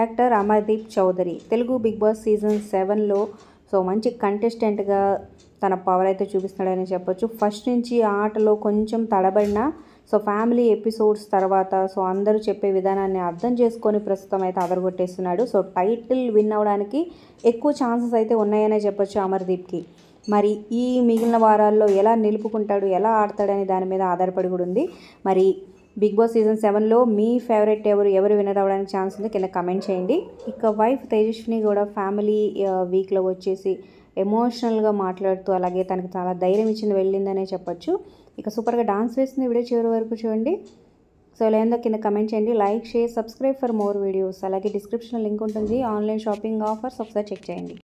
actor Amardeep Chowdary Telugu Bigg Boss season సెవెన్లో so మంచి కంటెస్టెంట్గా తన పవర్ అయితే చూపిస్తున్నాడని చెప్పొచ్చు ఫస్ట్ నుంచి ఆ ఆటలో కొంచెం తడబడిన సో ఫ్యామిలీ ఎపిసోడ్స్ తర్వాత సో అందరూ చెప్పే విధానాన్ని అర్థం చేసుకొని ప్రస్తుతం అయితే అదరగొట్టేస్తున్నాడు సో టైటిల్ విన్ అవ్వడానికి ఎక్కువ ఛాన్సెస్ అయితే ఉన్నాయనే చెప్పొచ్చు అమర్దీప్కి మరి ఈ మిగిలిన వారాల్లో ఎలా నిలుపుకుంటాడు ఎలా ఆడతాడని దాని మీద ఆధారపడి కూడా ఉంది మరి బిగ్ బాస్ సీజన్ సెవెన్లో మీ ఫేవరెట్ ఎవరు ఎవరు వినర్ అవ్వడానికి ఛాన్స్ ఉంది కింద కమెంట్ చేయండి ఇక వైఫ్ తేజస్విని కూడా ఫ్యామిలీ వీక్లో వచ్చేసి ఎమోషనల్గా మాట్లాడుతూ అలాగే తనకు చాలా ధైర్యం ఇచ్చింది వెళ్ళిందనే చెప్పొచ్చు ఇక సూపర్గా డాన్స్ వేస్తుంది వీడియో చివరి వరకు చూడండి సో లేదా కింద కమెంట్ చేయండి like share subscribe for more videos అలాగే డిస్క్రిప్షన్లో లింక్ ఉంటుంది ఆన్లైన్ షాపింగ్ ఆఫర్స్ ఒకసారి చెక్ చేయండి